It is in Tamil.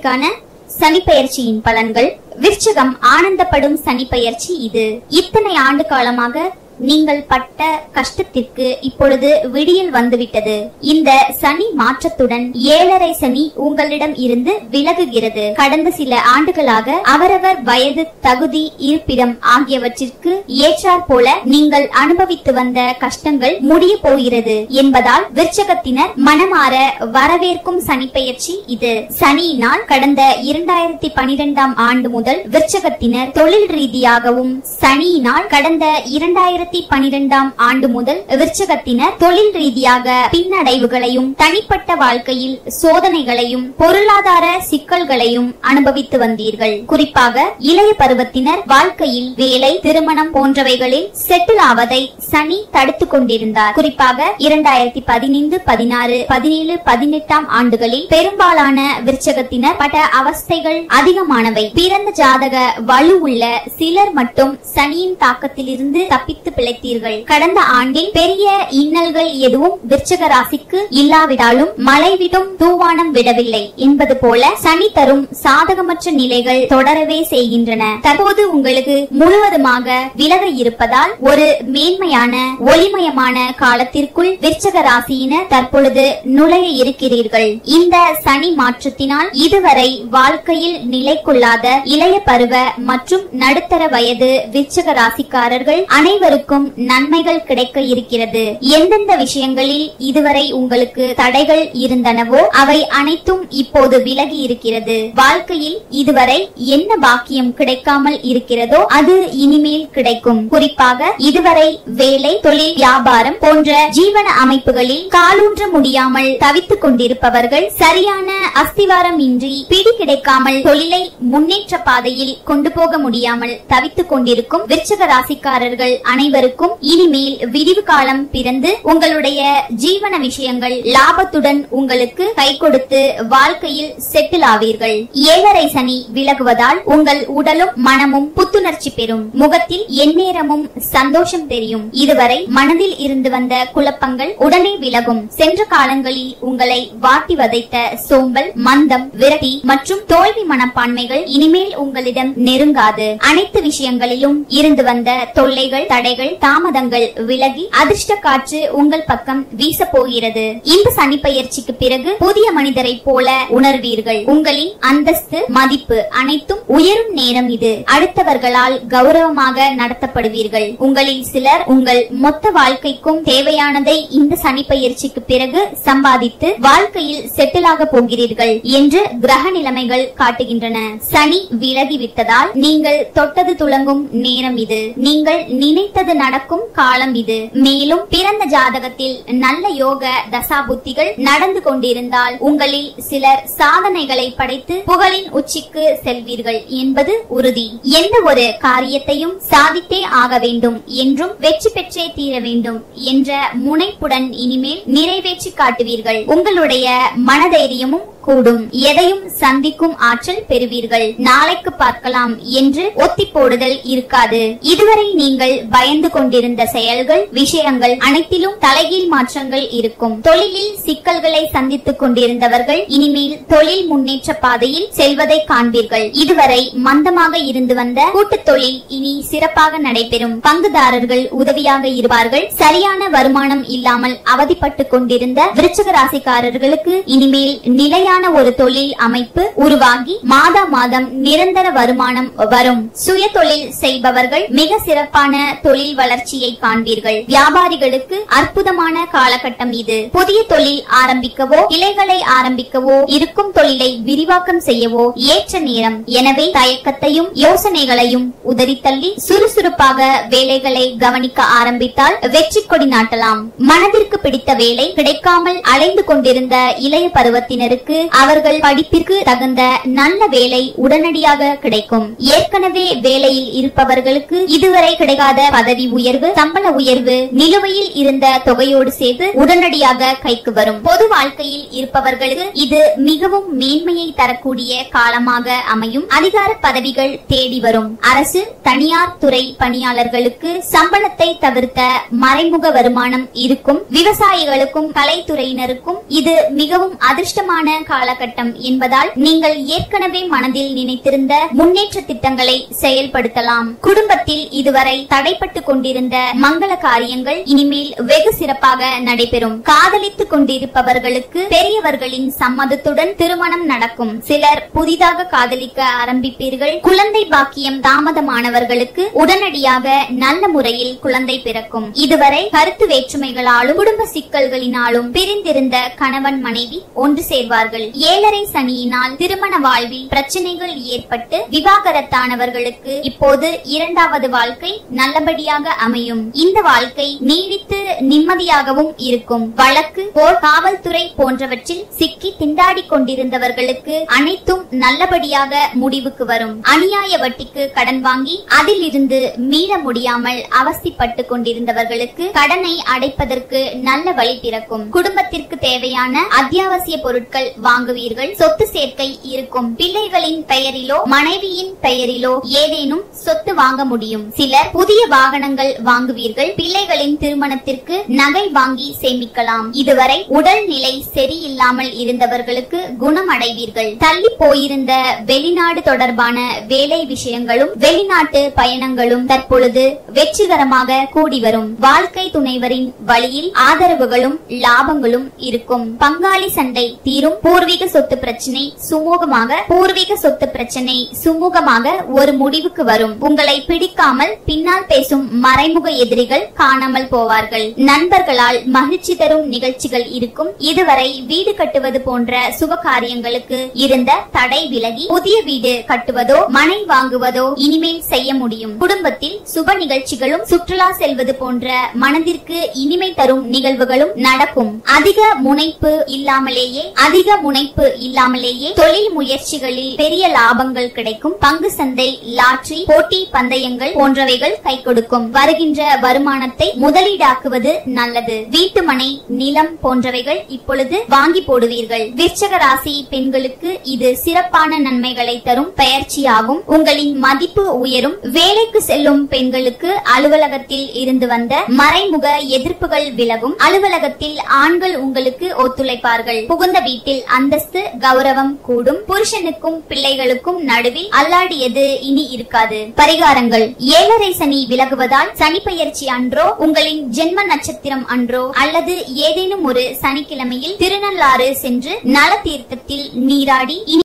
ராசிக்கான சனிப்பெயர்ச்சியின் பலன்கள் விருச்சகம் ஆனந்தப்படும் சனிப்பெயர்ச்சி இது இத்தனை ஆண்டு காலமாக நீங்கள் பட்ட கஷ்டத்திற்கு இப்பொழுது விடியல் வந்துவிட்டது இந்த சனி மாற்றத்துடன் ஏழரை சனி உங்களிடம் இருந்து விலகுகிறது கடந்த சில ஆண்டுகளாக அவரவர் வயது தகுதி இருப்பிடம் ஆகியவற்றிற்கு ஏற்றாற் போல நீங்கள் அனுபவித்து வந்த கஷ்டங்கள் முடிய போகிறது என்பதால் விருச்சகத்தினர் மனமாற வரவேற்கும் சனிப்பெயர்ச்சி இது சனியினால் கடந்த இரண்டாயிரத்தி பனிரெண்டாம் ஆண்டு முதல் விருச்சகத்தினர் தொழில் ரீதியாகவும் சனியினால் கடந்த இரண்டாயிரத்தி பனிரெண்டாம் ஆண்டு முதல் விருச்சகத்தினர் தொழில் ரீதியாக பின்னடைவுகளையும் தனிப்பட்ட வாழ்க்கையில் சோதனைகளையும் பொருளாதார சிக்கல்களையும் அனுபவித்து வந்தீர்கள் குறிப்பாக இளைய பருவத்தினர் வாழ்க்கையில் வேலை திருமணம் போன்றவைகளில் செட்டில் ஆவதை சனி தடுத்துக் கொண்டிருந்தார் குறிப்பாக இரண்டாயிரத்தி பதினைந்து பதினாறு பதினேழு பதினெட்டாம் ஆண்டுகளில் பெரும்பாலான விருச்சகத்தினர் பட்ட அவஸ்தைகள் அதிகமானவை பிறந்த ஜாதக வலு உள்ள சிலர் மட்டும் சனியின் தாக்கத்திலிருந்து தப்பித்து பிழைத்தீர்கள் கடந்த ஆண்டில் பெரிய இன்னல்கள் எதுவும் விருச்சக ராசிக்கு இல்லாவிட்டாலும் மழை விடும் தூவானம் விடவில்லை என்பது போல சனி தரும் சாதகமற்ற நிலைகள் தொடரவே செய்கின்றன தற்போது உங்களுக்கு முழுவதுமாக விலக இருப்பதால் ஒரு மேன்மையான ஒளிமயமான காலத்திற்குள் விருச்சக ராசியினர் தற்பொழுது நுழைய இருக்கிறீர்கள் இந்த சனி மாற்றத்தினால் இதுவரை வாழ்க்கையில் நிலை கொள்ளாத இளைய பருவ மற்றும் நடுத்தர வயது விருச்சக ராசிக்காரர்கள் அனைவருக்கும் நன்மைகள் கிடைக்க இருக்கிறது எந்தெந்த விஷயங்களில் இதுவரை உங்களுக்கு தடைகள் இருந்தனவோ அவை அனைத்தும் இப்போது விலகி இருக்கிறது வாழ்க்கையில் இதுவரை என்ன பாக்கியம் கிடைக்காமல் இருக்கிறதோ அது இனிமேல் கிடைக்கும் குறிப்பாக இதுவரை வேலை தொழில் வியாபாரம் போன்ற ஜீவன அமைப்புகளில் காலூன்ற முடியாமல் தவித்துக் கொண்டிருப்பவர்கள் சரியான அஸ்திவாரம் இன்றி பிடி கிடைக்காமல் தொழிலை முன்னேற்ற பாதையில் கொண்டு போக முடியாமல் தவித்துக் கொண்டிருக்கும் விருச்சக ராசிக்காரர்கள் அனைவருக்கும் இனிமேல் விடிவு காலம் பிறந்து உங்களுடைய ஜீவன விஷயங்கள் லாபத்துடன் உங்களுக்கு கை கொடுத்து வாழ்க்கையில் செட்டில் ஆவீர்கள் ஏழரை சனி விலகுவதால் உங்கள் உடலும் மனமும் புத்துணர்ச்சி பெறும் முகத்தில் எந்நேரமும் சந்தோஷம் தெரியும் இதுவரை மனதில் இருந்து வந்த குழப்பங்கள் உடனே விலகும் சென்ற காலங்களில் உங்களை வாட்டி வதைத்த சோம்பல் மந்தம் விரட்டி மற்றும் தோல்வி மனப்பான்மைகள் இனிமேல் உங்களிடம் நெருங்காது அனைத்து விஷயங்களிலும் இருந்து வந்த தொல்லைகள் தடைகள் தாமதங்கள் விலகி அதிர்ஷ்ட காற்று உங்கள் பக்கம் வீச போகிறது இந்த சனிப்பெயர்ச்சிக்கு பிறகு புதிய மனிதரை போல உணர்வீர்கள் உங்களின் அந்தஸ்து மதிப்பு அனைத்தும் உயரும் நேரம் இது அடுத்தவர்களால் கௌரவமாக நடத்தப்படுவீர்கள் உங்களில் சிலர் உங்கள் மொத்த வாழ்க்கைக்கும் தேவையானதை இந்த சனிப்பெயர்ச்சிக்கு பிறகு சம்பாதித்து வாழ்க்கையில் செட்டில் ஆக போகிறீர்கள் என்று கிரக நிலைமைகள் காட்டுகின்றன சனி விலகி விட்டதால் நீங்கள் தொட்டது துளங்கும் நேரம் இது நீங்கள் நினைத்தது நடக்கும் காலம் இது மேலும் பிறந்த ஜாதகத்தில் நல்ல யோக தசாபுத்திகள் நடந்து கொண்டிருந்தால் உங்களில் சிலர் சாதனைகளை படைத்து புகழின் உச்சிக்கு செல்வீர்கள் என்பது உறுதி எந்த ஒரு காரியத்தையும் சாதித்தே ஆக வேண்டும் என்றும் வெற்றி பெற்றே தீர வேண்டும் என்ற முனைப்புடன் இனிமேல் நிறைவேற்றி காட்டுவீர்கள் உங்களுடைய மனதைரியமும் கூடும் எதையும் சந்திக்கும் ஆற்றல் பெறுவீர்கள் நாளைக்கு பார்க்கலாம் என்று ஒத்தி போடுதல் இருக்காது இதுவரை நீங்கள் பயந்து கொண்டிருந்த செயல்கள் விஷயங்கள் அனைத்திலும் தலைகீழ் மாற்றங்கள் இருக்கும் தொழிலில் சிக்கல்களை சந்தித்துக் கொண்டிருந்தவர்கள் இனிமேல் தொழில் முன்னேற்ற பாதையில் செல்வதை காண்பீர்கள் இதுவரை மந்தமாக இருந்து வந்த கூட்டுத் தொழில் இனி சிறப்பாக நடைபெறும் பங்குதாரர்கள் உதவியாக இருப்பார்கள் சரியான வருமானம் இல்லாமல் அவதிப்பட்டுக் கொண்டிருந்த விருச்சக ராசிக்காரர்களுக்கு இனிமேல் நிலையான ஒரு தொழில் அமைப்பு உருவாகி மாதா மாதம் நிரந்தர வருமானம் வரும் சுய தொழில் செய்பவர்கள் மிக சிறப்பான தொழில் வளர்ச்சியை காண்பீர்கள் வியாபாரிகளுக்கு அற்புதமான காலகட்டம் இது புதிய தொழில் ஆரம்பிக்கவோ கிளைகளை ஆரம்பிக்கவோ இருக்கும் தொழிலை விரிவாக்கம் செய்யவோ ஏற்ற நேரம் எனவே தயக்கத்தையும் யோசனைகளையும் உதறித்தள்ளி சுறுசுறுப்பாக வேலைகளை கவனிக்க ஆரம்பித்தால் வெற்றி கொடி நாட்டலாம் மனதிற்கு பிடித்த வேலை கிடைக்காமல் அலைந்து கொண்டிருந்த இளைய பருவத்தினருக்கு அவர்கள் படிப்பிற்கு தகுந்த நல்ல வேலை உடனடியாக கிடைக்கும் ஏற்கனவே வேலையில் இருப்பவர்களுக்கு இதுவரை கிடைக்காத பதவி உயர்வு சம்பள உயர்வு நிலுவையில் இருந்த தொகையோடு சேர்த்து உடனடியாக கைக்கு வரும் பொது வாழ்க்கையில் இருப்பவர்களுக்கு இது மிகவும் மேன்மையை தரக்கூடிய காலமாக அமையும் அதிகார பதவிகள் தேடி வரும் அரசு தனியார் துறை பணியாளர்களுக்கு சம்பளத்தை தவிர்த்த மறைமுக வருமானம் இருக்கும் விவசாயிகளுக்கும் கலைத்துறையினருக்கும் இது மிகவும் அதிர்ஷ்டமான காலகட்டம் என்பதால் நீங்கள் ஏற்கனவே மனதில் நினைத்திருந்த முன்னேற்ற திட்டங்களை செயல்படுத்தலாம் குடும்பத்தில் இதுவரை தடைப்பட்டு கொண்டிருந்த மங்கள காரியங்கள் இனிமேல் வெகு சிறப்பாக நடைபெறும் காதலித்துக் கொண்டிருப்பவர்களுக்கு பெரியவர்களின் சம்மதத்துடன் திருமணம் நடக்கும் சிலர் புதிதாக காதலிக்க ஆரம்பிப்பீர்கள் குழந்தை பாக்கியம் தாமதமானவர்களுக்கு உடனடியாக நல்ல முறையில் குழந்தை பிறக்கும் இதுவரை கருத்து வேற்றுமைகளாலும் குடும்ப சிக்கல்களினாலும் பிரிந்திருந்த கணவன் மனைவி ஒன்று சேர்வார்கள் ஏழரை சனியினால் திருமண வாழ்வில் பிரச்சனைகள் ஏற்பட்டு விவாகரத்தானவர்களுக்கு இப்போது இரண்டாவது வாழ்க்கை நல்லபடியாக அமையும் இந்த வாழ்க்கை நீடித்து நிம்மதியாகவும் இருக்கும் வழக்கு போர் காவல்துறை போன்றவற்றில் சிக்கி திண்டாடிக் கொண்டிருந்தவர்களுக்கு அனைத்தும் நல்லபடியாக முடிவுக்கு வரும் அநியாய வட்டிக்கு கடன் வாங்கி அதில் இருந்து மீள முடியாமல் அவஸ்திப்பட்டு கொண்டிருந்தவர்களுக்கு கடனை அடைப்பதற்கு நல்ல வழி பிறக்கும் குடும்பத்திற்கு தேவையான அத்தியாவசிய பொருட்கள் வாங்குவீர்கள் சொத்து சேர்க்கை இருக்கும் பிள்ளைகளின் பெயரிலோ மனைவியின் பெயரிலோ ஏதேனும் சொத்து வாங்க முடியும் சிலர் புதிய வாகனங்கள் வாங்குவீர்கள் பிள்ளைகளின் திருமணத்திற்கு நகை வாங்கி சேமிக்கலாம் இதுவரை உடல்நிலை சரியில்லாமல் இருந்தவர்களுக்கு குணமடைவீர்கள் தள்ளி போயிருந்த வெளிநாடு தொடர்பான வேலை விஷயங்களும் வெளிநாட்டு பயணங்களும் தற்பொழுது வெற்றிகரமாக கூடி வரும் வாழ்க்கை துணைவரின் வழியில் ஆதரவுகளும் லாபங்களும் இருக்கும் பங்காளி சண்டை தீரும் பூர்வீக சொத்து பிரச்சனை சுமூகமாக பூர்வீக சொத்து பிரச்சனை சுமூகமாக ஒரு முடிவுக்கு வரும் உங்களை பிடிக்காமல் பின்னால் பேசும் மறைமுக எதிரிகள் காணாமல் போவார்கள் நண்பர்களால் மகிழ்ச்சி தரும் நிகழ்ச்சிகள் இருக்கும் இதுவரை வீடு கட்டுவது போன்ற சுப காரியங்களுக்கு இருந்த தடை விலகி புதிய வீடு கட்டுவதோ மனை வாங்குவதோ இனிமேல் செய்ய முடியும் குடும்பத்தில் சுப நிகழ்ச்சிகளும் சுற்றுலா செல்வது போன்ற மனதிற்கு இனிமை தரும் நிகழ்வுகளும் நடக்கும் அதிக முனைப்பு இல்லாமலேயே அதிக முனைப்பு இல்லாமலேயே தொழில் முயற்சிகளில் பெரிய லாபங்கள் கிடைக்கும் பங்கு சந்தை லாட்டரி போட்டி பந்தயங்கள் போன்றவைகள் கை கொடுக்கும் வருகின்ற வருமானத்தை முதலீடாக்குவது நல்லது வீட்டு மனை நிலம் போன்றவைகள் இப்பொழுது வாங்கி போடுவீர்கள் விருச்சக ராசி பெண்களுக்கு இது சிறப்பான நன்மைகளை தரும் பயிற்சியாகும் உங்களின் மதிப்பு உயரும் வேலைக்கு செல்லும் பெண்களுக்கு அலுவலகத்தில் இருந்து வந்த மறைமுக எதிர்ப்புகள் விலகும் அலுவலகத்தில் ஆண்கள் உங்களுக்கு ஒத்துழைப்பார்கள் புகுந்த வீட்டில் அந்தஸ்து கௌரவம் கூடும் புருஷனுக்கும் பிள்ளைகளுக்கும் நடுவில் அல்லாடியது இனி இருக்காது பரிகாரங்கள் ஏழரை சனி விலகுவதால் சனி பயிற்சி அன்றோ உங்களின் ஜென்ம நட்சத்திரம் அன்றோ அல்லது ஏதேனும் ஒரு சனிக்கிழமையில் திருநள்ளாறு சென்று நல தீர்த்தத்தில் நீராடி இனி